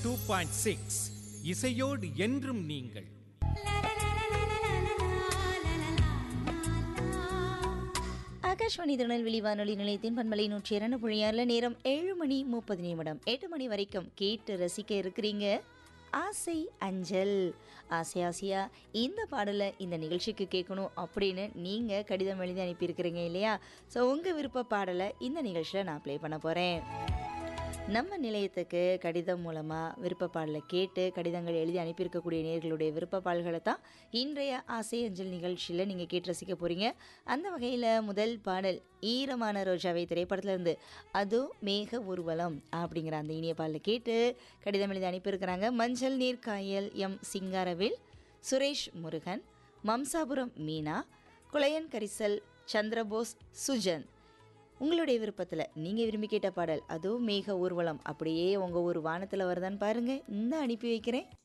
two point six இசையோடு என்றும் நீங்கள் ஆகாஷ்வாணி திருநெல்வேலி வானொலி நிலையத்தின் பண்பலை நூற்றி இரண்டு புள்ளி ஆறில் நேரம் ஏழு மணி முப்பது நிமிடம் எட்டு மணி வரைக்கும் கேட்டு ரசிக்க இருக்கிறீங்க ஆசை அஞ்சல் ஆசை ஆசையா இந்த பாடலை இந்த நிகழ்ச்சிக்கு கேட்கணும் அப்படின்னு நீங்கள் கடிதம் எழுதி அனுப்பியிருக்கிறீங்க இல்லையா ஸோ உங்கள் விருப்ப பாடலை இந்த நிகழ்ச்சியில் நான் ப்ளே பண்ண போகிறேன் நம்ம நிலையத்துக்கு கடிதம் மூலமாக விருப்ப பாடலை கேட்டு கடிதங்கள் எழுதி அனுப்பியிருக்கக்கூடிய நேர்களுடைய விருப்ப பாடல்களை தான் இன்றைய ஆசை அஞ்சல் நிகழ்ச்சியில் நீங்கள் கேட்டு ரசிக்க போகிறீங்க அந்த வகையில் முதல் பாடல் ஈரமான ரோஜாவை திரைப்படத்துல இருந்து அதோ மேக ஊர்வலம் அப்படிங்கிற அந்த இனிய பாடலை கேட்டு கடிதம் எழுதி அனுப்பியிருக்கிறாங்க மஞ்சள் நீர் காயல் எம் சிங்காரவேல் சுரேஷ் முருகன் மம்சாபுரம் மீனா குளையன் கரிசல் சந்திரபோஸ் சுஜன் உங்களுடைய விருப்பத்தில் நீங்கள் விரும்பி கேட்ட பாடல் அதுவும் மேக ஊர்வலம் அப்படியே உங்கள் ஒரு வானத்தில் வருதான்னு பாருங்கள் இந்த அனுப்பி வைக்கிறேன்